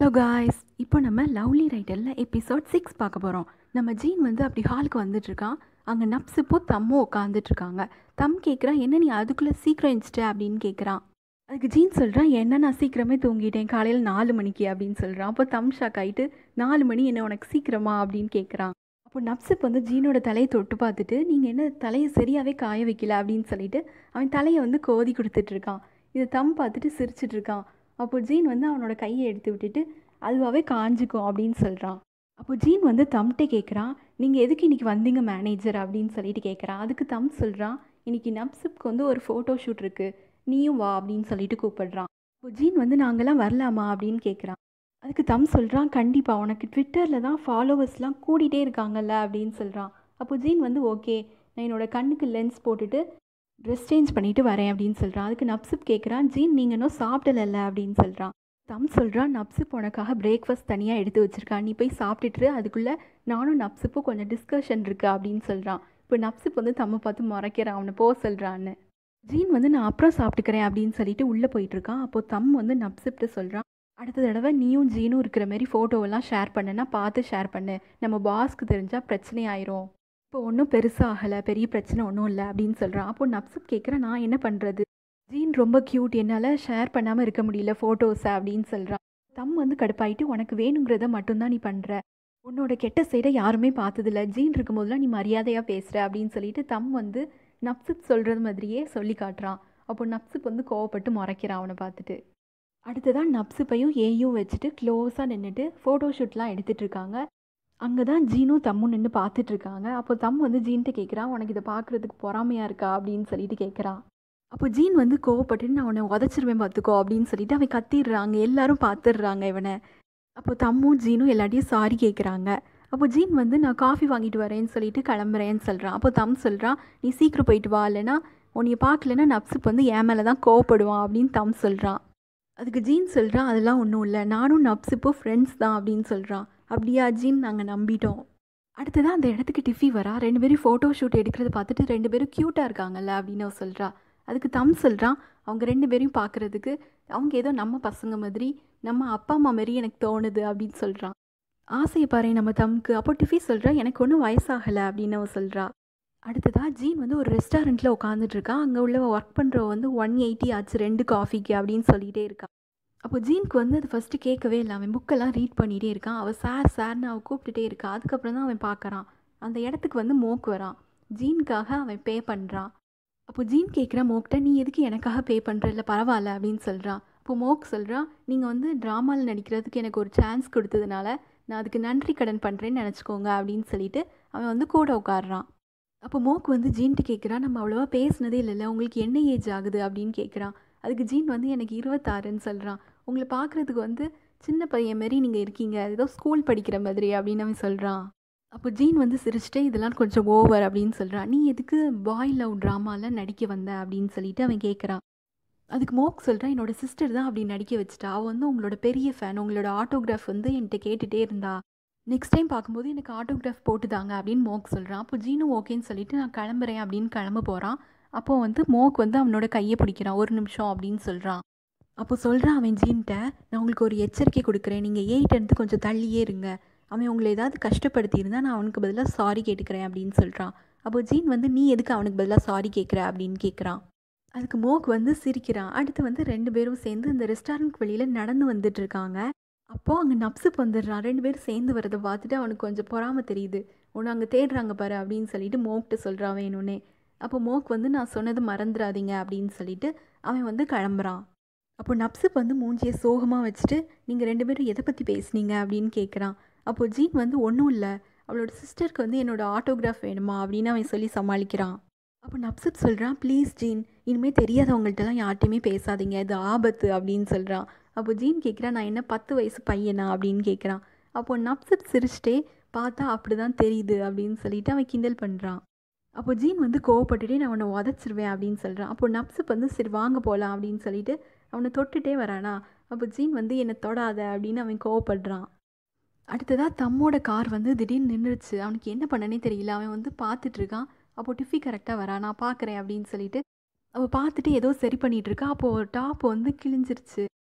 hello guys இப்போ நம்ம lovely ரைட்டரில் episode six பார்க்க போகிறோம் நம்ம ஜீன் வந்து அப்படி ஹாலுக்கு வந்துட்டுருக்கான் அங்கே நப்ஸுப்போ தம்மும் உட்காந்துட்ருக்காங்க தம் கேட்குறான் என்ன நீ அதுக்குள்ளே சீக்கிரம் எழுந்துட்ட அப்படின்னு கேட்குறான் அதுக்கு ஜீன் சொல்கிறான் என்ன நான் சீக்கிரமே தூங்கிட்டேன் காலையில் நாலு மணிக்கு அப்படின்னு சொல்கிறான் அப்போ தம் ஷாக் ஆகிட்டு நாலு மணி என்ன உனக்கு சீக்கிரமா அப்படின்னு கேட்குறான் அப்போ நப்ஸுப் வந்து ஜீனோட தலையை தொட்டு பார்த்துட்டு நீங்கள் என்ன தலையை சரியாகவே காய வைக்கல அப்படின்னு சொல்லிட்டு அவன் தலையை வந்து கோதி கொடுத்துட்ருக்கான் இதை தம் பார்த்துட்டு சிரிச்சிட்டு இருக்கான் அப்போ ஜீன் வந்து அவனோட கையை எடுத்து விட்டுட்டு அதுவாகவே காஞ்சிக்கும் அப்படின்னு சொல்கிறான் அப்போ ஜீன் வந்து தம்கிட்ட கேட்குறான் நீங்கள் எதுக்கு இன்றைக்கி வந்தீங்க மேனேஜர் அப்படின்னு சொல்லிட்டு கேட்குறான் அதுக்கு தம் சொல்கிறான் இன்றைக்கி நப்ஸுப்க்கு வந்து ஒரு ஃபோட்டோ ஷூட் இருக்குது நீயும் வா அப்படின்னு சொல்லிட்டு கூப்பிடுறான் அப்போ ஜீன் வந்து நாங்கள்லாம் வரலாமா அப்படின்னு கேட்குறான் அதுக்கு தம் சொல்கிறான் கண்டிப்பாக உனக்கு ட்விட்டரில் தான் ஃபாலோவர்ஸ்லாம் கூடிட்டே இருக்காங்கல்ல அப்படின்னு சொல்கிறான் அப்போ ஜீன் வந்து ஓகே நான் என்னோடய கண்ணுக்கு லென்ஸ் போட்டுட்டு ட்ரெஸ் சேஞ்ச் பண்ணிவிட்டு வரேன் அப்படின்னு சொல்கிறான் அதுக்கு நப்ஸுப் கேட்குறான் ஜீன் நீங்கள் இன்னும் சாப்பிடல அப்படின்னு சொல்கிறான் தம் சொல்கிறான் நப்ஸுப் உனக்காக பிரேக்ஃபாஸ்ட் தனியாக எடுத்து வச்சுருக்கான் நீ போய் சாப்பிட்டுட்டு அதுக்குள்ளே நானும் நப்ஸுப்பும் கொஞ்சம் டிஸ்கஷன் இருக்குது அப்படின்னு சொல்கிறான் இப்போ நப்ஸுப் வந்து தம்மை பார்த்து முறைக்கிறான் அவனை போக சொல்கிறான்னு ஜீன் வந்து நான் அப்புறம் சாப்பிட்டுக்கிறேன் அப்படின்னு சொல்லிட்டு உள்ளே போயிட்டுருக்கான் அப்போ தம் வந்து நப்ஸுப்ட்டு சொல்கிறான் அடுத்த தடவை நீயும் ஜீனும் இருக்கிற மாதிரி ஃபோட்டோவெல்லாம் ஷேர் பண்ணுன்னா பார்த்து ஷேர் பண்ணு நம்ம பாஸ்க்கு தெரிஞ்சால் பிரச்சனை ஆயிரும் இப்போ ஒன்றும் பெருசாக ஆகலை பெரிய பிரச்சனை ஒன்றும் இல்லை அப்படின்னு சொல்கிறான் அப்போ நப்ஸுப் கேட்குறேன் நான் என்ன பண்ணுறது ஜீன் ரொம்ப க்யூட் என்னால் ஷேர் பண்ணாமல் இருக்க முடியல ஃபோட்டோஸை அப்படின்னு சொல்கிறான் தம் வந்து கடுப்பாயிட்டு உனக்கு வேணுங்கிறத மட்டும்தான் நீ பண்ணுற உன்னோட கெட்ட சைடை யாருமே பார்த்ததில்ல ஜீன் இருக்கும்போதெல்லாம் நீ மரியாதையாக பேசுகிற அப்படின்னு சொல்லிட்டு தம் வந்து நப்ஸுப் சொல்கிறது மாதிரியே சொல்லி காட்டுறான் அப்போ நப்ஸுப் வந்து கோவப்பட்டு முறைக்கிறான் அவனை பார்த்துட்டு அடுத்ததான் நப்ஸுப்பையும் ஏயும் வச்சுட்டு க்ளோஸாக நின்றுட்டு ஃபோட்டோ ஷூட்லாம் எடுத்துகிட்டு இருக்காங்க அங்கே தான் ஜீனும் தம்மும் நின்று பார்த்துட்ருக்காங்க அப்போ தம் வந்து ஜீன்கிட்ட கேட்குறான் உனக்கு இதை பார்க்குறதுக்கு பொறாமையாக இருக்கா அப்படின்னு சொல்லிட்டு கேட்குறான் அப்போ ஜீன் வந்து கோவப்பட்டு நான் அவனை உதச்சிருவேன் பார்த்துக்கோ அப்படின்னு சொல்லிட்டு அவன் கத்திடுறாங்க எல்லாரும் பார்த்துடுறாங்க இவனை அப்போ தம்மும் ஜீனும் எல்லாத்தையும் சாரி கேட்குறாங்க அப்போ ஜீன் வந்து நான் காஃபி வாங்கிட்டு வரேன்னு சொல்லிட்டு கிளம்புறேன்னு சொல்கிறான் அப்போ தம் சொல்கிறான் நீ சீக்கிரம் போயிட்டு வா இல்லைனா உன்னைய பார்க்கலன்னா நப்ஸுக்கு வந்து என் மேலே தான் கோவப்படுவான் அப்படின்னு தம் சொல்கிறான் அதுக்கு ஜீன் சொல்கிறான் அதெல்லாம் ஒன்றும் இல்லை நானும் நப்ஸுப்போ ஃப்ரெண்ட்ஸ் தான் அப்படின்னு சொல்கிறான் அப்படியா ஜீன் நாங்கள் நம்பிட்டோம் அடுத்ததான் அந்த இடத்துக்கு டிஃபி வரா ரெண்டு பேரும் ஃபோட்டோ ஷூட் எடுக்கிறத பார்த்துட்டு ரெண்டு பேரும் க்யூட்டாக இருக்காங்கல்ல அப்படின்னு அவ சொல்கிறா அதுக்கு தம் சொல்கிறான் அவங்க ரெண்டு பேரையும் பார்க்குறதுக்கு அவங்க ஏதோ நம்ம பசங்க மாதிரி நம்ம அப்பா அம்மா மாரி எனக்கு தோணுது அப்படின்னு சொல்கிறான் ஆசையை பாரு நம்ம தம்க்கு அப்போ டிஃபி சொல்கிறா எனக்கு ஒன்றும் வயசாகலை அப்படின்னு அவ சொல்கிறா அடுத்ததாக ஜீன் வந்து ஒரு ரெஸ்டாரண்ட்டில் உட்காந்துட்ருக்கான் அங்கே உள்ள ஒர்க் பண்ணுறவ வந்து ஒன் எயிட்டி ஆச்சு ரெண்டு காஃபிக்கு அப்படின்னு சொல்லிகிட்டே இருக்கான் அப்போ ஜீனுக்கு வந்து அது ஃபஸ்ட்டு கேட்கவே இல்லை அவன் புக்கெல்லாம் ரீட் பண்ணிகிட்டே இருக்கான் அவள் சார் சார்னு அவள் கூப்பிட்டுட்டே இருக்கா அதுக்கப்புறம் தான் அவன் பார்க்குறான் அந்த இடத்துக்கு வந்து மோக் வரான் ஜீனுக்காக அவன் பே பண்ணுறான் அப்போ ஜீன் கேட்குற மோக்கிட்ட நீ எதுக்கு எனக்காக பே பண்ணுற இல்லை பரவாயில்ல அப்படின்னு சொல்கிறான் இப்போ மோக் சொல்கிறான் நீங்கள் வந்து ட்ராமாவில் நடிக்கிறதுக்கு எனக்கு ஒரு சான்ஸ் கொடுத்ததுனால நான் அதுக்கு நன்றி கடன் பண்ணுறேன்னு நினச்சிக்கோங்க அப்படின்னு சொல்லிட்டு அவன் வந்து கூட உட்காடுறான் அப்போ மோக் வந்து ஜீன்ட்டு கேட்குறான் நம்ம அவ்வளோவா பேசினதே இல்லைல்ல உங்களுக்கு என்ன ஏஜ் ஆகுது அப்படின்னு கேட்குறான் அதுக்கு ஜீன் வந்து எனக்கு இருபத்தாறுன்னு சொல்கிறான் உங்களை பார்க்குறதுக்கு வந்து சின்ன பையன் மாரி நீங்கள் இருக்கீங்க ஏதோ ஸ்கூல் படிக்கிற மாதிரி அப்படின்னு அவன் சொல்கிறான் அப்போ ஜீன் வந்து சிரிச்சிட்டே இதெல்லாம் கொஞ்சம் ஓவர் அப்படின்னு சொல்கிறான் நீ எதுக்கு பாய் லவ் ட்ராமாவில் நடிக்க வந்த அப்படின்னு சொல்லிட்டு அவன் கேட்குறான் அதுக்கு மோக் சொல்கிறான் என்னோட சிஸ்டர் தான் அப்படி நடிக்க வச்சுட்டா அவள் வந்து உங்களோட பெரிய ஃபேன் உங்களோட ஆட்டோகிராஃப் வந்து என்கிட்ட கேட்டுகிட்டே இருந்தா நெக்ஸ்ட் டைம் பார்க்கும்போது எனக்கு ஆட்டோகிராஃப் போட்டுதாங்க அப்படின்னு மோக் சொல்கிறான் அப்போ ஜீனும் ஓகேன்னு சொல்லிட்டு நான் கிளம்புறேன் அப்படின்னு கிளம்ப போகிறான் அப்போது வந்து மோக் வந்து அவனோட கையை பிடிக்கிறான் ஒரு நிமிஷம் அப்படின்னு சொல்கிறான் அப்போ சொல்கிறான் அவன் ஜீன்கிட்ட நான் உங்களுக்கு ஒரு எச்சரிக்கை கொடுக்குறேன் நீங்கள் ஏயிட்டேருந்து கொஞ்சம் தள்ளியே இருங்க அவன் உங்களை ஏதாவது கஷ்டப்படுத்தியிருந்தா நான் அவனுக்கு பதிலாக சாரி கேட்டுக்கிறேன் அப்படின்னு சொல்கிறான் அப்போ ஜீன் வந்து நீ எதுக்கு அவனுக்கு பதிலாக சாரி கேட்குற அப்படின்னு கேட்குறான் அதுக்கு மோக் வந்து சிரிக்கிறான் அடுத்து வந்து ரெண்டு பேரும் சேர்ந்து இந்த ரெஸ்டாரண்ட் வெளியில் நடந்து வந்துட்டு இருக்காங்க அப்போது அங்கே நப்ஸுப் வந்துடுறான் ரெண்டு பேரும் சேர்ந்து வரதை பார்த்துட்டு அவனுக்கு கொஞ்சம் பொறாம தெரியுது ஒன்று அங்கே தேடுறாங்க பாரு அப்படின்னு சொல்லிட்டு மோக்கிட்ட சொல்கிறான் வேணும்னே அப்போ மோக் வந்து நான் சொன்னது மறந்துடாதீங்க அப்படின்னு சொல்லிட்டு அவன் வந்து கிளம்புறான் அப்போ நப்ஸுப் வந்து மூஞ்சியை சோகமாக வச்சுட்டு நீங்கள் ரெண்டு பேரும் எதை பற்றி பேசுனீங்க அப்படின்னு கேட்குறான் அப்போது ஜீன் வந்து ஒன்றும் இல்லை அவளோட சிஸ்டருக்கு வந்து என்னோடய ஆட்டோகிராஃப் வேணுமா அப்படின்னு அவன் சொல்லி சமாளிக்கிறான் அப்போ நப்ஸுப் சொல்கிறான் ப்ளீஸ் ஜீன் இனிமேல் தெரியாதவங்கள்ட்டலாம் யார்ட்டையுமே பேசாதீங்க இது ஆபத்து அப்படின்னு சொல்கிறான் அப்போ ஜீன் கேட்குறான் நான் என்ன பத்து வயசு பையனா அப்படின்னு கேட்குறான் அப்போது நப்ஸுப் சிரிச்சிட்டே பார்த்தா அப்படி தான் தெரியுது அப்படின்னு சொல்லிட்டு அவன் கிண்டல் பண்ணுறான் அப்போ ஜீன் வந்து கோவப்பட்டுட்டே நான் அவனை உதச்சிருவேன் அப்படின்னு சொல்கிறான் அப்போ நப்ஸுப் வந்து சரி வாங்க போகலாம் அப்படின்னு சொல்லிட்டு அவனை தொட்டுட்டே வரானா அப்போ ஜீன் வந்து என்னை தொடாத அப்படின்னு அவன் கோவப்படுறான் அடுத்ததாக தம்மோட கார் வந்து திடீர்னு நின்றுச்சு அவனுக்கு என்ன பண்ணனே தெரியல அவன் வந்து பார்த்துட்டு இருக்கான் அப்போ டிஃபி கரெக்டாக வரா நான் பார்க்குறேன் அப்படின்னு சொல்லிட்டு அவள் பார்த்துட்டு ஏதோ சரி பண்ணிகிட்டு இருக்கா அப்போது டாப் வந்து கிழிஞ்சிருச்சு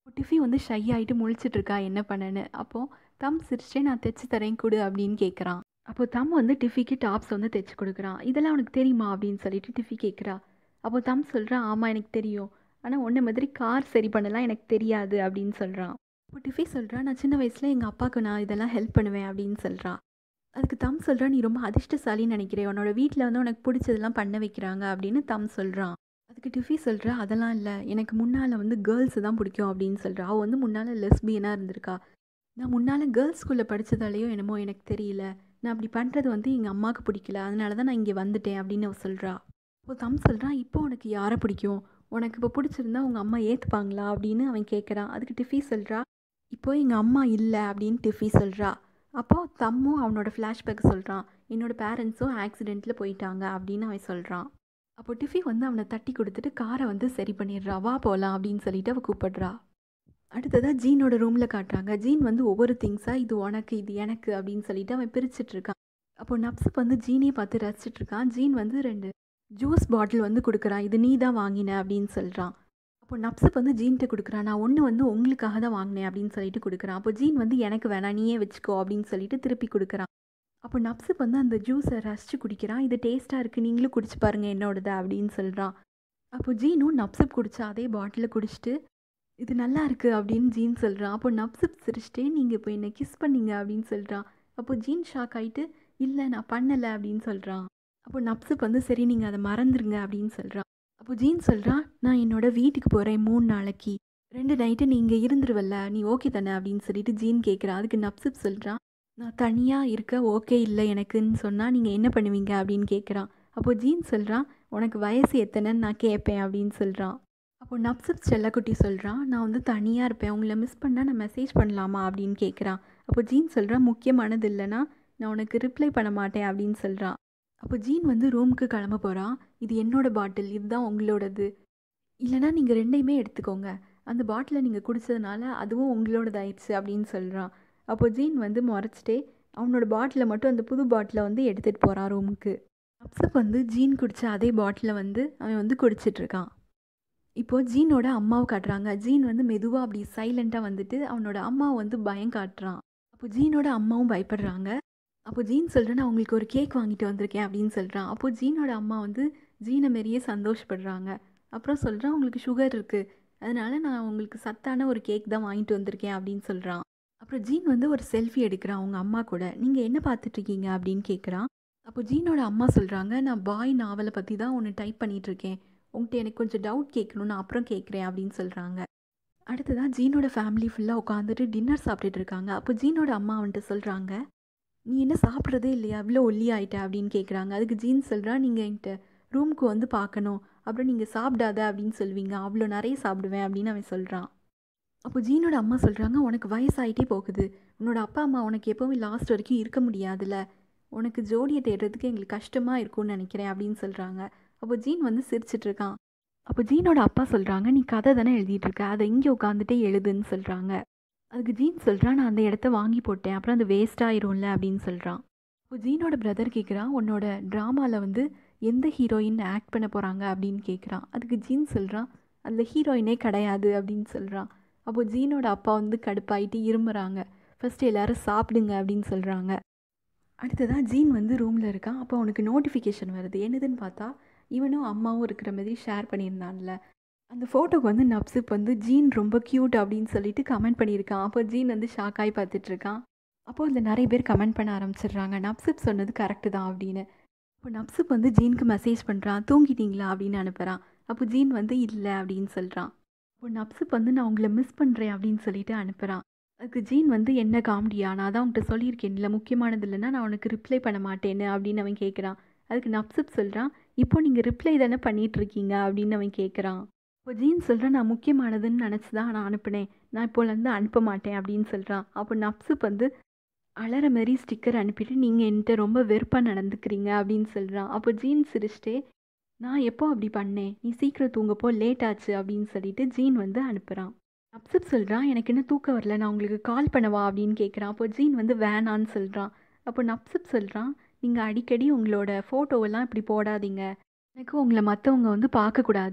டிஃபி வந்து ஷை ஆகிட்டு முழிச்சிட்டு இருக்கா என்ன பண்ணேன்னு அப்போது தம் சிரிச்சிட்டே நான் தைச்சி தரேன் கொடு அப்படின்னு கேட்குறான் அப்போ தம் வந்து டிஃபிக்கு டாப்ஸ் வந்து தைச்சி கொடுக்குறான் இதெல்லாம் உனக்கு தெரியுமா அப்படின்னு சொல்லிட்டு டிஃபி கேட்குறா அப்போ தம் சொல்கிறான் ஆமாம் எனக்கு தெரியும் ஆனால் உன்ன மாதிரி கார் சரி பண்ணலாம் எனக்கு தெரியாது அப்படின்னு சொல்கிறான் இப்போ டிஃபி சொல்கிறா நான் சின்ன வயசில் எங்கள் அப்பாவுக்கு நான் இதெல்லாம் ஹெல்ப் பண்ணுவேன் அப்படின்னு சொல்கிறா அதுக்கு தம் சொல்கிறா நீ ரொம்ப அதிர்ஷ்டசாலின்னு நினைக்கிறேன் உன்னோட வீட்டில் வந்து உனக்கு பிடிச்சதெல்லாம் பண்ண வைக்கிறாங்க அப்படின்னு தம் சொல்கிறான் அதுக்கு டிஃபி சொல்கிறா அதெல்லாம் இல்லை எனக்கு முன்னால் வந்து கேர்ள்ஸு தான் பிடிக்கும் அப்படின்னு சொல்கிறா அவள் வந்து முன்னால் லெஸ்பியனாக இருந்திருக்கா நான் முன்னால் கேர்ள்ஸ் ஸ்கூலில் படித்ததாலேயோ என்னமோ எனக்கு தெரியல நான் அப்படி பண்ணுறது வந்து எங்கள் அம்மாவுக்கு பிடிக்கல அதனால தான் நான் இங்கே வந்துட்டேன் அப்படின்னு அவள் சொல்கிறா இப்போ தம் சொல்கிறான் இப்போ உனக்கு யாரை பிடிக்கும் உனக்கு இப்போ பிடிச்சிருந்தா உங்கள் அம்மா ஏற்றுப்பாங்களா அப்படின்னு அவன் கேட்குறான் அதுக்கு டிஃபி சொல்கிறா இப்போ எங்கள் அம்மா இல்லை அப்படின்னு டிஃபி சொல்கிறா அப்போது தம்மும் அவனோட ஃப்ளாஷ்பேக் சொல்கிறான் என்னோடய பேரண்ட்ஸும் ஆக்சிடெண்ட்டில் போயிட்டாங்க அப்படின்னு அவன் சொல்கிறான் அப்போ டிஃபி வந்து அவனை தட்டி கொடுத்துட்டு காரை வந்து சரி பண்ணிடுறா வா போகலாம் அப்படின்னு சொல்லிட்டு அவள் கூப்பிடுறா அடுத்ததாக ஜீனோட ரூமில் காட்டுறாங்க ஜீன் வந்து ஒவ்வொரு திங்ஸாக இது உனக்கு இது எனக்கு அப்படின்னு சொல்லிட்டு அவன் பிரிச்சுட்டு இருக்கான் அப்போ நப்ஸுக்கு வந்து ஜீனே பார்த்து ரசிச்சிட்டு இருக்கான் ஜீன் வந்து ரெண்டு ஜூஸ் பாட்டில் வந்து கொடுக்குறான் இது நீ தான் வாங்கின அப்படின்னு சொல்கிறான் அப்போ நப்ஸுக்கு வந்து ஜீன்கிட்ட கொடுக்குறான் நான் ஒன்று வந்து உங்களுக்காக தான் வாங்கினேன் அப்படின்னு சொல்லிட்டு கொடுக்குறான் அப்போ ஜீன் வந்து எனக்கு வேணாம் நீயே வச்சுக்கோ அப்படின்னு சொல்லிட்டு திருப்பி கொடுக்குறான் அப்போ நப்ஸுக்கு வந்து அந்த ஜூஸை ரசித்து குடிக்கிறான் இது டேஸ்ட்டாக இருக்குது நீங்களும் குடிச்சு பாருங்கள் என்னோடது அப்படின்னு சொல்கிறான் அப்போ ஜீனும் நப்ஸுப் குடிச்ச அதே பாட்டிலில் குடிச்சிட்டு இது நல்லா இருக்குது அப்படின்னு ஜீன் சொல்கிறான் அப்போ நப்ஸுப் சிரிச்சிட்டே நீங்கள் இப்போ என்னை கிஸ் பண்ணீங்க அப்படின்னு சொல்கிறான் அப்போ ஜீன் ஷாக் ஆகிட்டு இல்லை நான் பண்ணலை அப்படின்னு சொல்கிறான் அப்போ நப்ஸுப் வந்து சரி நீங்கள் அதை மறந்துருங்க அப்படின்னு சொல்கிறான் அப்போ ஜீன் சொல்கிறான் நான் என்னோட வீட்டுக்கு போகிறேன் மூணு நாளைக்கு ரெண்டு நைட்டு நீங்கள் இருந்துருவல்ல நீ ஓகே தானே அப்படின்னு சொல்லிட்டு ஜீன் கேட்குறான் அதுக்கு நப்ஸுப் சொல்கிறான் நான் தனியாக இருக்க ஓகே இல்லை எனக்குன்னு சொன்னால் நீங்கள் என்ன பண்ணுவீங்க அப்படின்னு கேட்குறான் அப்போது ஜீன் சொல்கிறான் உனக்கு வயசு எத்தனைன்னு நான் கேட்பேன் அப்படின்னு சொல்கிறான் அப்போ நப்சப் செல்லக்குட்டி சொல்கிறான் நான் வந்து தனியாக இருப்பேன் உங்களை மிஸ் பண்ணால் நான் மெசேஜ் பண்ணலாமா அப்படின்னு கேட்குறான் அப்போ ஜீன் சொல்கிறான் முக்கியமானது இல்லைன்னா நான் உனக்கு ரிப்ளை பண்ண மாட்டேன் அப்படின்னு சொல்கிறான் அப்போ ஜீன் வந்து ரூமுக்கு கிளம்ப போகிறான் இது என்னோட பாட்டில் இதுதான் உங்களோடது இல்லைனா நீங்கள் ரெண்டையுமே எடுத்துக்கோங்க அந்த பாட்டிலை நீங்கள் குடித்ததுனால அதுவும் உங்களோடதாயிடுச்சு அப்படின்னு சொல்கிறான் அப்போ ஜீன் வந்து முறைச்சிட்டே அவனோட பாட்டிலை மட்டும் அந்த புது பாட்டிலை வந்து எடுத்துகிட்டு போகிறான் ரூமுக்கு அப்சப் வந்து ஜீன் குடித்த அதே பாட்டிலை வந்து அவன் வந்து குடிச்சிட்ருக்கான் இப்போது ஜீனோட அம்மாவை காட்டுறாங்க ஜீன் வந்து மெதுவாக அப்படி சைலண்ட்டாக வந்துட்டு அவனோட அம்மாவை வந்து பயம் காட்டுறான் அப்போ ஜீனோட அம்மாவும் பயப்படுறாங்க அப்போ ஜீன் சொல்கிறேன் நான் உங்களுக்கு ஒரு கேக் வாங்கிட்டு வந்திருக்கேன் அப்படின்னு சொல்கிறான் அப்போது ஜீனோட அம்மா வந்து ஜீனை மாரியே சந்தோஷப்படுறாங்க அப்புறம் சொல்கிறான் உங்களுக்கு சுகர் இருக்குது அதனால நான் உங்களுக்கு சத்தான ஒரு கேக் தான் வாங்கிட்டு வந்திருக்கேன் அப்படின்னு சொல்கிறான் அப்புறம் ஜீன் வந்து ஒரு செல்ஃபி எடுக்கிறான் அவங்க அம்மா கூட நீங்கள் என்ன பார்த்துட்ருக்கீங்க அப்படின்னு கேட்குறான் அப்போ ஜீனோட அம்மா சொல்கிறாங்க நான் பாய் நாவலை பற்றி தான் ஒன்று டைப் பண்ணிகிட்ருக்கேன் உங்கள்கிட்ட எனக்கு கொஞ்சம் டவுட் கேட்கணும் நான் அப்புறம் கேட்குறேன் அப்படின்னு சொல்கிறாங்க அடுத்ததாக ஜீனோட ஃபேமிலி ஃபுல்லாக உட்காந்துட்டு டின்னர் சாப்பிட்டுட்டு இருக்காங்க அப்போ ஜீனோட அம்மா வந்துட்டு சொல்கிறாங்க நீ என்ன சாப்பிட்றதே இல்லையா அவ்வளோ ஒல்லி ஆயிட்ட அப்படின்னு கேட்குறாங்க அதுக்கு ஜீன் சொல்கிறா நீங்கள் என்கிட்ட ரூமுக்கு வந்து பார்க்கணும் அப்புறம் நீங்கள் சாப்பிடாத அப்படின்னு சொல்லுவீங்க அவ்வளோ நிறைய சாப்பிடுவேன் அப்படின்னு அவன் சொல்கிறான் அப்போ ஜீனோட அம்மா சொல்கிறாங்க உனக்கு வயசாயிட்டே போகுது உன்னோட அப்பா அம்மா உனக்கு எப்போவுமே லாஸ்ட் வரைக்கும் இருக்க முடியாதுல்ல உனக்கு ஜோடியை தேடுறதுக்கு எங்களுக்கு கஷ்டமாக இருக்கும்னு நினைக்கிறேன் அப்படின்னு சொல்கிறாங்க அப்போ ஜீன் வந்து சிரிச்சிட்டு இருக்கான் அப்போ ஜீனோட அப்பா சொல்கிறாங்க நீ கதை தானே எழுதிட்டு இருக்க அதை இங்கே உட்காந்துட்டே எழுதுன்னு சொல்கிறாங்க அதுக்கு ஜீன் சொல்கிறான் நான் அந்த இடத்த வாங்கி போட்டேன் அப்புறம் அது வேஸ்ட் ஆயிரும்ல அப்படின்னு சொல்கிறான் இப்போ ஜீனோட பிரதர் கேட்குறான் உன்னோட ட்ராமாவில் வந்து எந்த ஹீரோயின் ஆக்ட் பண்ண போகிறாங்க அப்படின்னு கேட்குறான் அதுக்கு ஜீன் சொல்கிறான் அதில் ஹீரோயினே கிடையாது அப்படின்னு சொல்கிறான் அப்போது ஜீனோட அப்பா வந்து கடுப்பாயிட்டு இருமுறாங்க ஃபஸ்ட்டு எல்லோரும் சாப்பிடுங்க அப்படின்னு சொல்கிறாங்க அடுத்ததாக ஜீன் வந்து ரூமில் இருக்கான் அப்போ அவனுக்கு நோட்டிஃபிகேஷன் வருது என்னதுன்னு பார்த்தா இவனும் அம்மாவும் இருக்கிற மாதிரி ஷேர் பண்ணியிருந்தான்ல அந்த ஃபோட்டோக்கு வந்து நப்சிப் வந்து ஜீன் ரொம்ப க்யூட் அப்படின்னு சொல்லிட்டு கமெண்ட் பண்ணியிருக்கான் அப்போ ஜீன் வந்து ஷாக் ஆகி பார்த்துட்ருக்கான் அப்போது அதில் நிறைய பேர் கமெண்ட் பண்ண ஆரம்பிச்சிடுறாங்க நப்சிப் சொன்னது கரெக்டு தான் அப்படின்னு இப்போ நப்சிப் வந்து ஜீனுக்கு மெசேஜ் பண்ணுறான் தூங்கிட்டீங்களா அப்படின்னு அனுப்புகிறான் அப்போ ஜீன் வந்து இல்லை அப்படின்னு சொல்கிறான் இப்போ நப்சிப் வந்து நான் உங்களை மிஸ் பண்ணுறேன் அப்படின்னு சொல்லிட்டு அனுப்புகிறான் அதுக்கு ஜீன் வந்து என்ன காமெடியா நான் தான் உன்கிட்ட சொல்லியிருக்கேன் இல்லை முக்கியமானது இல்லைன்னா நான் உனக்கு ரிப்ளை பண்ண மாட்டேன்னு அப்படின்னு அவன் கேட்குறான் அதுக்கு நப்சிப் சொல்கிறான் இப்போ நீங்கள் ரிப்ளை தானே பண்ணிகிட்ருக்கீங்க அப்படின்னு அவன் கேட்குறான் இப்போ ஜீன் சொல்கிறான் நான் முக்கியமானதுன்னு நினச்சி தான் நான் அனுப்புனேன் நான் இப்போலேருந்து அனுப்ப மாட்டேன் அப்படின்னு சொல்கிறான் அப்போ நப்சிப் வந்து அலற மாதிரி ஸ்டிக்கர் அனுப்பிட்டு நீங்கள் என்கிட்ட ரொம்ப வெறுப்பாக நடந்துக்கிறீங்க அப்படின்னு சொல்கிறான் அப்போ ஜீன் சிரிச்சிட்டே நான் எப்போ அப்படி பண்ணேன் நீ சீக்கிரம் தூங்கப்போ லேட் ஆச்சு அப்படின்னு சொல்லிட்டு ஜீன் வந்து அனுப்புகிறான் நப்சிப் சொல்கிறான் எனக்கு என்ன தூக்கம் வரல நான் உங்களுக்கு கால் பண்ணவா அப்படின்னு கேட்குறான் அப்போ ஜீன் வந்து வேணான்னு சொல்கிறான் அப்போ நப்சிப் சொல்கிறான் நீங்கள் அடிக்கடி உங்களோட ஃபோட்டோவெல்லாம் இப்படி போடாதீங்க எனக்கு உங்களை மற்றவங்க வந்து பார்க்கக்கூடாது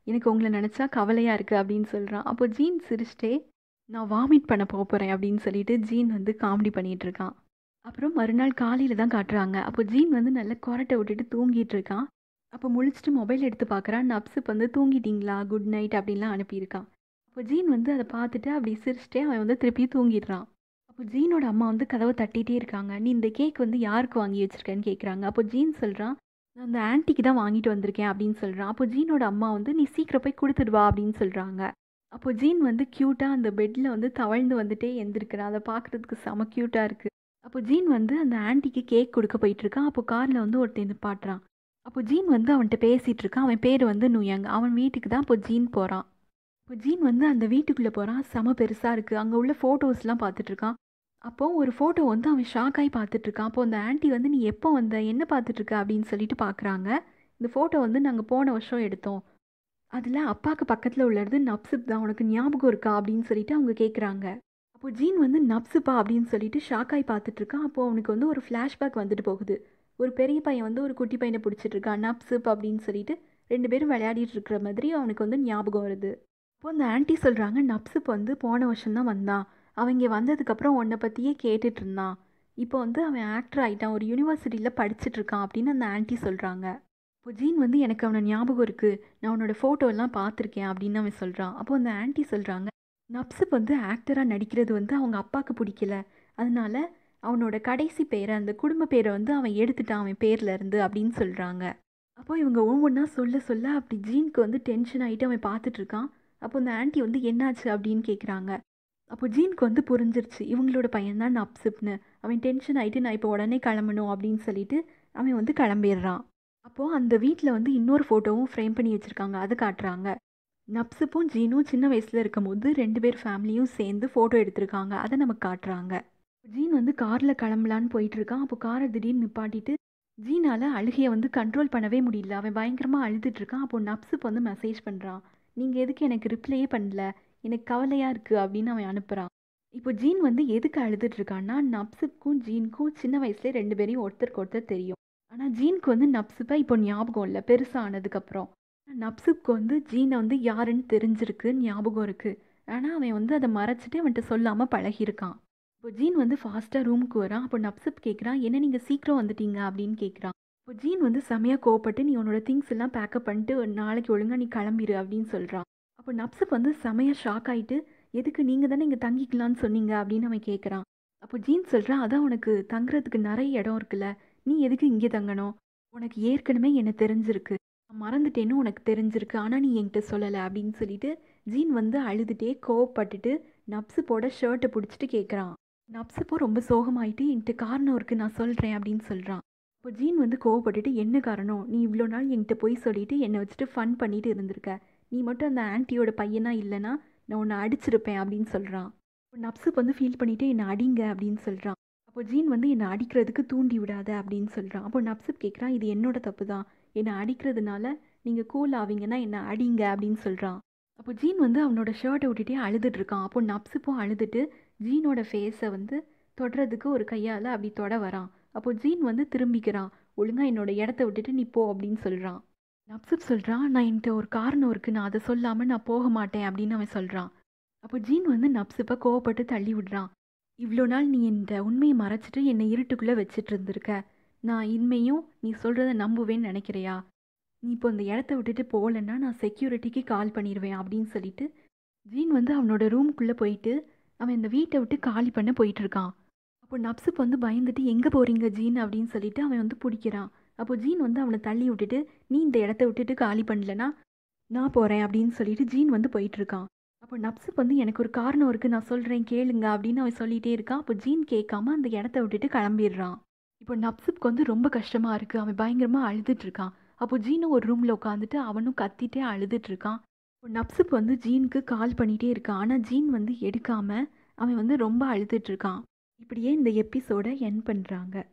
எனக்கு உங்களை நினச்சா கவலையாக இருக்குது அப்படின்னு சொல்கிறான் அப்போ ஜீன் சிரிச்சிட்டே நான் வாமிட் பண்ண போக போகிறேன் அப்படின்னு சொல்லிட்டு ஜீன் வந்து காமெடி பண்ணிகிட்டு இருக்கான் அப்புறம் மறுநாள் காலையில் தான் காட்டுறாங்க அப்போ ஜீன் வந்து நல்லா கொரட்டை விட்டுட்டு தூங்கிட்டு இருக்கான் அப்போ முழிச்சிட்டு மொபைல் எடுத்து பார்க்குறான் நப்ஸுக்கு வந்து தூங்கிட்டீங்களா குட் நைட் அப்படின்லாம் அனுப்பியிருக்கான் அப்போ ஜீன் வந்து அதை பார்த்துட்டு அப்படி சிரிச்சிட்டே அவன் வந்து திருப்பி தூங்கிடுறான் அப்போ ஜீனோட அம்மா வந்து கதவை தட்டிகிட்டே இருக்காங்க நீ இந்த கேக் வந்து யாருக்கு வாங்கி வச்சிருக்கேன்னு கேட்குறாங்க அப்போ ஜீன் சொல்கிறான் நான் அந்த ஆன்ட்டிக்கு தான் வாங்கிட்டு வந்திருக்கேன் அப்படின்னு சொல்கிறான் அப்போ ஜீனோட அம்மா வந்து நீ சீக்கிரம் போய் கொடுத்துடுவா அப்படின்னு சொல்கிறாங்க அப்போ ஜீன் வந்து க்யூட்டாக அந்த பெட்டில் வந்து தவழ்ந்து வந்துட்டே எந்திருக்கிறான் அதை பார்க்குறதுக்கு செம க்யூட்டாக இருக்குது அப்போ ஜீன் வந்து அந்த ஆன்ட்டிக்கு கேக் கொடுக்க போயிட்டுருக்கான் அப்போ காரில் வந்து ஒருத்தன் நிப்பாட்டுறான் அப்போ ஜீன் வந்து அவன்கிட்ட பேசிகிட்டு இருக்கான் அவன் பேர் வந்து நுயங் அவன் வீட்டுக்கு தான் இப்போ ஜீன் போகிறான் இப்போ ஜீன் வந்து அந்த வீட்டுக்குள்ளே போகிறான் செம பெருசாக இருக்குது அங்கே உள்ள ஃபோட்டோஸ்லாம் பார்த்துட்ருக்கான் அப்போது ஒரு ஃபோட்டோ வந்து அவன் ஷாக் ஆகி பார்த்துட்ருக்கான் அப்போ அந்த ஆன்ட்டி வந்து நீ எப்போ வந்த என்ன பார்த்துட்ருக்க அப்படின்னு சொல்லிட்டு பார்க்குறாங்க இந்த ஃபோட்டோ வந்து நாங்கள் போன வருஷம் எடுத்தோம் அதில் அப்பாவுக்கு பக்கத்தில் உள்ளது நப்சுப் தான் உனக்கு ஞாபகம் இருக்கா அப்படின்னு சொல்லிட்டு அவங்க கேட்குறாங்க அப்போ ஜீன் வந்து நப்சுப்பா அப்படின்னு சொல்லிட்டு ஷாக் ஆகி பார்த்துட்ருக்கான் அப்போது அவனுக்கு வந்து ஒரு ஃப்ளாஷ்பேக் வந்துட்டு போகுது ஒரு பெரிய பையன் வந்து ஒரு குட்டி பையனை பிடிச்சிட்டு இருக்கான் நப்சுப் அப்படின்னு சொல்லிட்டு ரெண்டு பேரும் விளையாடிட்டு இருக்கிற மாதிரி அவனுக்கு வந்து ஞாபகம் வருது அப்போ அந்த ஆன்ட்டி சொல்கிறாங்க நப்சுப் வந்து போன வருஷம் தான் வந்தான் அவன் இங்கே வந்ததுக்கப்புறம் உன்னை பற்றியே கேட்டுட்டு இருந்தான் இப்போ வந்து அவன் ஆக்டர் ஆகிட்டான் ஒரு யூனிவர்சிட்டியில் படிச்சுட்டு இருக்கான் அப்படின்னு அந்த ஆன்ட்டி சொல்கிறாங்க இப்போ ஜீன் வந்து எனக்கு அவனை ஞாபகம் இருக்குது நான் அவனோட ஃபோட்டோ எல்லாம் பார்த்துருக்கேன் அப்படின்னு அவன் சொல்கிறான் அப்போ அந்த ஆன்ட்டி சொல்கிறாங்க நப்சுப் வந்து ஆக்டராக நடிக்கிறது வந்து அவங்க அப்பாவுக்கு பிடிக்கல அதனால அவனோட கடைசி பேரை அந்த குடும்ப பேரை வந்து அவன் எடுத்துட்டான் அவன் பேர்ல இருந்து அப்படின்னு சொல்கிறாங்க அப்போ இவங்க ஒவ்வொன்றா சொல்ல சொல்ல அப்படி ஜீனுக்கு வந்து டென்ஷன் ஆகிட்டு அவன் பார்த்துட்டு இருக்கான் அப்போ அந்த ஆன்ட்டி வந்து என்னாச்சு அப்படின்னு கேட்குறாங்க அப்போ ஜீனுக்கு வந்து புரிஞ்சிருச்சு இவங்களோட பையன்தான் நப்சிப்னு அவன் டென்ஷன் ஆகிட்டு நான் இப்போ உடனே கிளம்பணும் அப்படின்னு சொல்லிட்டு அவன் வந்து கிளம்பிடுறான் அப்போது அந்த வீட்டில் வந்து இன்னொரு ஃபோட்டோவும் ஃப்ரேம் பண்ணி வச்சுருக்காங்க அதை காட்டுறாங்க நப்சிப்பும் ஜீனும் சின்ன வயசில் இருக்கும்போது ரெண்டு பேர் ஃபேமிலியும் சேர்ந்து ஃபோட்டோ எடுத்திருக்காங்க அதை நமக்கு காட்டுறாங்க ஜீன் வந்து காரில் கிளம்பலான்னு போயிட்டு இருக்கான் அப்போ காரை திடீர்னு நிப்பாட்டிட்டு ஜீனால் அழுகையை வந்து கண்ட்ரோல் பண்ணவே முடியல அவன் பயங்கரமாக அழுதுட்டு இருக்கான் அப்போ நப்சுப் வந்து மெசேஜ் பண்ணுறான் நீங்கள் எதுக்கு எனக்கு ரிப்ளையே பண்ணல எனக்கு கவலையாக இருக்குது அப்படின்னு அவன் அனுப்புகிறான் இப்போ ஜீன் வந்து எதுக்கு அழுதுட்டு இருக்கான்னா நப்சுக்கும் ஜீனுக்கும் சின்ன வயசுலேயே ரெண்டு பேரையும் ஒருத்தருக்கு ஒருத்தர் தெரியும் ஆனால் ஜீனுக்கு வந்து நப்சுப்பை இப்போ ஞாபகம் இல்லை பெருசாக ஆனதுக்கப்புறம் நப்சுக்கு வந்து ஜீனை வந்து யாருன்னு தெரிஞ்சிருக்கு ஞாபகம் இருக்குது ஆனால் அவன் வந்து அதை மறைச்சிட்டு அவன்கிட்ட சொல்லாமல் பழகியிருக்கான் இப்போ ஜீன் வந்து ஃபாஸ்ட்டாக ரூமுக்கு வரான் அப்போ நப்சுப் கேட்குறான் என்ன நீங்கள் சீக்கிரம் வந்துட்டீங்க அப்படின்னு கேட்குறான் இப்போ ஜீன் வந்து செமையாக கோவப்பட்டு நீ உன்னோட திங்ஸ் எல்லாம் பேக்கப் பண்ணிட்டு நாளைக்கு ஒழுங்காக நீ கிளம்பிடு அப்படின்னு சொல்கிறான் அப்போ நப்சுப் வந்து செமையாக ஷாக் ஆகிட்டு எதுக்கு நீங்கள் தானே இங்கே தங்கிக்கலான்னு சொன்னீங்க அப்படின்னு அவன் கேட்குறான் அப்போ ஜீன் சொல்கிறான் அதான் உனக்கு தங்குறதுக்கு நிறைய இடம் இருக்குல்ல நீ எதுக்கு இங்கே தங்கணும் உனக்கு ஏற்கனவே என்ன தெரிஞ்சிருக்கு நான் மறந்துட்டேன்னு உனக்கு தெரிஞ்சிருக்கு ஆனால் நீ என்கிட்ட சொல்லலை அப்படின்னு சொல்லிட்டு ஜீன் வந்து அழுதுகிட்டே கோவப்பட்டுட்டு நப்சுப்போட ஷர்ட்டை பிடிச்சிட்டு கேட்குறான் நப்சுப்போ ரொம்ப சோகமாயிட்டு என்கிட்ட காரணம் இருக்குது நான் சொல்கிறேன் அப்படின்னு சொல்கிறான் இப்போ ஜீன் வந்து கோவப்பட்டுட்டு என்ன காரணம் நீ இவ்வளோ நாள் என்கிட்ட போய் சொல்லிட்டு என்னை வச்சுட்டு ஃபன் பண்ணிட்டு இருந்திருக்க நீ மட்டும் அந்த ஆன்ட்டியோட பையனா இல்லைன்னா நான் உன்னை அடிச்சிருப்பேன் அப்படின்னு சொல்கிறான் இப்போ நப்சுப் வந்து ஃபீல் பண்ணிவிட்டு என்னை அடிங்க அப்படின்னு சொல்கிறான் அப்போ ஜீன் வந்து என்னை அடிக்கிறதுக்கு தூண்டி விடாத அப்படின்னு சொல்கிறான் அப்போ நப்சுப் கேட்குறான் இது என்னோட தப்பு தான் என்னை அடிக்கிறதுனால நீங்கள் கூல் ஆவீங்கன்னா என்னை அடிங்க அப்படின்னு சொல்கிறான் அப்போ ஜீன் வந்து அவனோட ஷர்ட்டை விட்டுட்டே அழுதுட்டு இருக்கான் அப்போ நப்சுப்பும் அழுதுட்டு ஜீனோட ஃபேஸை வந்து தொடுறதுக்கு ஒரு கையால் அப்படி தொட வரான் அப்போ ஜீன் வந்து திரும்பிக்கிறான் ஒழுங்காக என்னோட இடத்த விட்டுட்டு நீ போ அப்படின்னு சொல்கிறான் நப்சுப் சொல்கிறான் நான் என்கிட்ட ஒரு காரணம் இருக்குது நான் அதை சொல்லாமல் நான் போக மாட்டேன் அப்படின்னு அவன் சொல்கிறான் அப்போ ஜீன் வந்து நப்சுப்பை கோவப்பட்டு தள்ளி விடுறான் இவ்வளோ நாள் நீ இந்த உண்மையை மறைச்சிட்டு என்னை இருட்டுக்குள்ளே வச்சுட்டு இருந்திருக்க நான் இனிமையும் நீ சொல்கிறத நம்புவேன்னு நினைக்கிறியா நீ இப்போ இந்த இடத்த விட்டுட்டு போகலன்னா நான் செக்யூரிட்டிக்கு கால் பண்ணிடுவேன் அப்படின்னு சொல்லிட்டு ஜீன் வந்து அவனோட ரூமுக்குள்ளே போயிட்டு அவன் இந்த வீட்டை விட்டு காலி பண்ண போயிட்டு இருக்கான் அப்போ நப்சுக்கு வந்து பயந்துட்டு எங்கே போகிறீங்க ஜீன் அப்படின்னு சொல்லிட்டு அவன் வந்து பிடிக்கிறான் அப்போ ஜீன் வந்து அவனை தள்ளி விட்டுட்டு நீ இந்த இடத்த விட்டுட்டு காலி பண்ணலனா நான் போகிறேன் அப்படின்னு சொல்லிட்டு ஜீன் வந்து போயிட்டு இருக்கான் அப்போ நப்சுக்கு வந்து எனக்கு ஒரு காரணம் இருக்குது நான் சொல்கிறேன் கேளுங்க அப்படின்னு அவன் சொல்லிகிட்டே இருக்கான் அப்போ ஜீன் கேட்காம அந்த இடத்த விட்டுட்டு கிளம்பிடுறான் இப்போ நப்சுக்கு வந்து ரொம்ப கஷ்டமாக இருக்குது அவன் பயங்கரமாக அழுதுட்டு இருக்கான் அப்போ ஜீனும் ஒரு ரூமில் உட்காந்துட்டு அவனும் கத்திட்டே அழுதுட்டு இருக்கான் இப்போ நப்சுப் வந்து ஜீனுக்கு கால் பண்ணிகிட்டே இருக்கான் ஆனால் ஜீன் வந்து எடுக்காமல் அவன் வந்து ரொம்ப அழுதுட்டு இருக்கான் இப்படியே இந்த எபிசோடை என் பண்ணுறாங்க